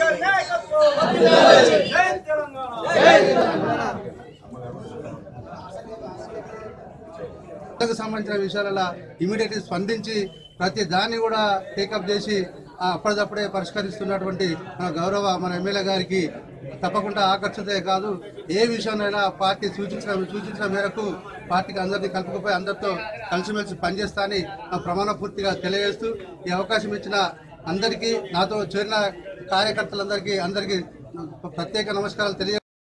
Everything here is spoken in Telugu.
కు సంబంధించిన విషయాలలో ఇమీడియట్ స్పందించి ప్రతి దాన్ని కూడా టేకప్ చేసి ఆ, అప్పటిదప్పుడే పరిష్కరిస్తున్నటువంటి మన గౌరవ మన ఎమ్మెల్యే గారికి తప్పకుండా ఆకర్షితే కాదు ఏ విషయాన్నైనా పార్టీ సూచించిన సూచించిన మేరకు పార్టీకి అందరినీ కలుపుకుపోయి అందరితో కలిసిమెలిసి పనిచేస్తానని ఆ ప్రమాణ పూర్తిగా తెలియజేస్తూ ఈ అవకాశం ఇచ్చిన అందరికీ నాతో చేరిన కార్యకర్తలందరికీ అందరికీ ప్రత్యేక నమస్కారాలు తెలియ